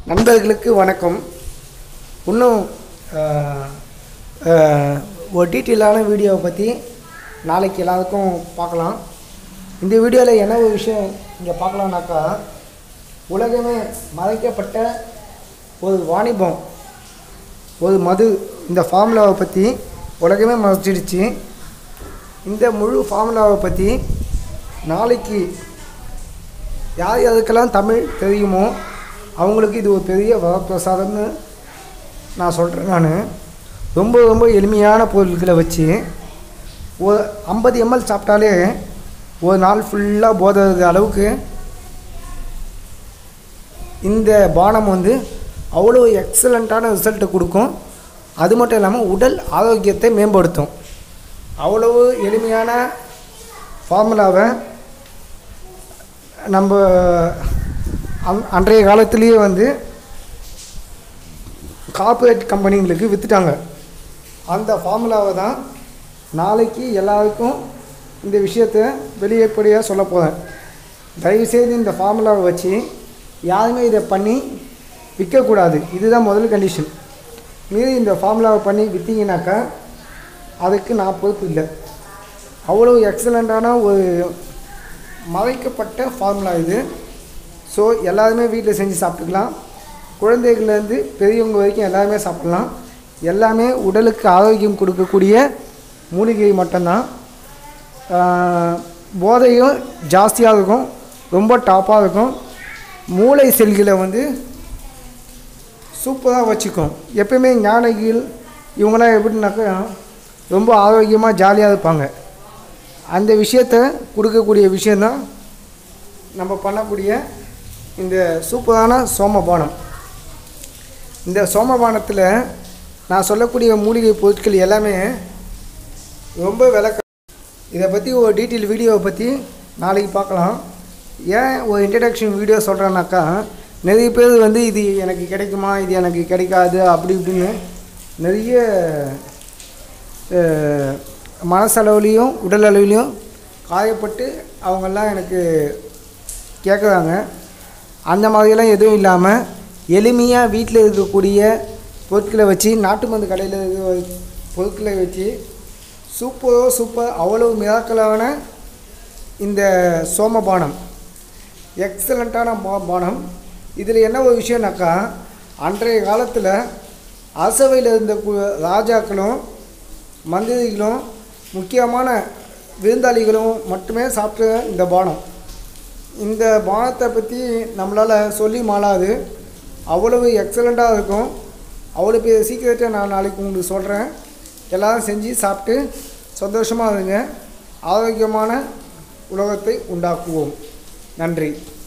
நண்பர்களுக்கு வணக்கம் இன்னும் ஆஹ், ஆஹ், ஒரு டீட்டெயிலான வீடியோவை பற்றி நாளைக்கு எல்லாருக்கும் பார்க்கலாம் இந்த வீடியோவில் என்ன ஒரு விஷயம் இங்கே பார்க்கலாம்னாக்கா உலகமே மறைக்கப்பட்ட ஒரு வாணிபம் ஒரு மது இந்த ஃபார்முலாவை பற்றி உலகமே மறைச்சிடுச்சு இந்த முழு ஃபார்முலாவை பற்றி நாளைக்கு யார் யாருக்கெல்லாம் தமிழ் தெரியுமோ அவங்களுக்கு இது ஒரு பெரிய வரப்பிரசாதம்னு நான் சொல்கிறேன் நான் ரொம்ப ரொம்ப எளிமையான பொருட்களை வச்சு ஒரு ஐம்பது எம்எல் சாப்பிட்டாலே ஒரு நாள் ஃபுல்லாக போதுறது அளவுக்கு இந்த பானம் வந்து அவ்வளோ எக்ஸலண்ட்டான ரிசல்ட்டை கொடுக்கும் அது மட்டும் இல்லாமல் உடல் ஆரோக்கியத்தை மேம்படுத்தும் அவ்வளவு எளிமையான ஃபார்முலாவை நம்ம அன் அன்றைய காலத்திலேயே வந்து கார்ப்பரேட் கம்பெனிங்களுக்கு விற்றுட்டாங்க அந்த ஃபார்முலாவை தான் நாளைக்கு எல்லாருக்கும் இந்த விஷயத்தை வெளியேப்படியாக சொல்ல போகிறேன் தயவுசெய்து இந்த ஃபார்முலாவை வச்சு யாருமே இதை பண்ணி விற்கக்கூடாது இதுதான் முதல் கண்டிஷன் மீறி இந்த ஃபார்முலாவை பண்ணி விற்றீங்கனாக்கா அதுக்கு நான் பொறுப்பு இல்லை அவ்வளோ எக்ஸலண்ட்டான ஒரு மறைக்கப்பட்ட ஃபார்முலா இது ஸோ எல்லாருமே வீட்டில் செஞ்சு சாப்பிட்டுக்கலாம் குழந்தைகள்லேருந்து பெரியவங்க வரைக்கும் எல்லாருமே சாப்பிட்லாம் எல்லாமே உடலுக்கு ஆரோக்கியம் கொடுக்கக்கூடிய மூலிகை மட்டும்தான் ஆஹ், போதையும் ஜாஸ்தியாக இருக்கும் ரொம்ப டாப்பாக இருக்கும் மூளை செல்களை வந்து சூப்பராக வச்சுக்கும் எப்பயுமே ஞானிகள் இவங்களாம் எப்படின்னாக்கா ரொம்ப ஆரோக்கியமாக ஜாலியாக இருப்பாங்க அந்த விஷயத்தை கொடுக்கக்கூடிய விஷயந்தான் நம்ம பண்ணக்கூடிய இந்த சூப்பரான சோமபானம் இந்த சோமபானத்தில் நான் சொல்லக்கூடிய மூலிகை பொருட்கள் எல்லாமே ரொம்ப விளக்க இதை பற்றி ஒரு டீட்டெயில் வீடியோவை பற்றி நாளைக்கு பார்க்கலாம் ஏன் ஒரு இன்ட்ரடக்ஷன் வீடியோ சொல்கிறேன்னாக்கா நிறைய பேர் வந்து இது எனக்கு கிடைக்குமா இது எனக்கு கிடைக்காது அப்படி இப்படின்னு நிறைய அஹ், மனசளவுலேயும் உடல் அளவுலேயும் காயப்பட்டு அவங்கெல்லாம் எனக்கு கேட்குறாங்க அந்த மாதிரியெல்லாம் எதுவும் இல்லாமல் எளிமையாக வீட்டில் இருக்கக்கூடிய பொருட்களை வச்சு நாட்டு மருந்து கடையில் இருக்கிற பொருட்களை வச்சு சூப்பரோ சூப்பர் அவ்வளவு மிராக்கலான இந்த சோமபானம் எக்ஸலண்ட்டான பா பானம் இதில் என்ன ஒரு விஷயம்னாக்கா அன்றைய காலத்தில் அரசவையில் இருந்த கு- ராஜாக்களும் மந்திரிகளும் முக்கியமான விருந்தாளிகளும் மட்டுமே சாப்பிட்ட இந்த பானம் இந்த பானத்தை பற்றி நம்மளால் சொல்லி மாளாது அவ்வளவு எக்ஸலண்ட்டாக இருக்கும் அவ்வளோ பெரிய சீக்கிரத்தை நான் நாளைக்கு உங்களுக்கு சொல்கிறேன் எல்லாரும் செஞ்சு சாப்பிட்டு சந்தோஷமாக இருங்க ஆரோக்கியமான உலகத்தை உண்டாக்குவோம் நன்றி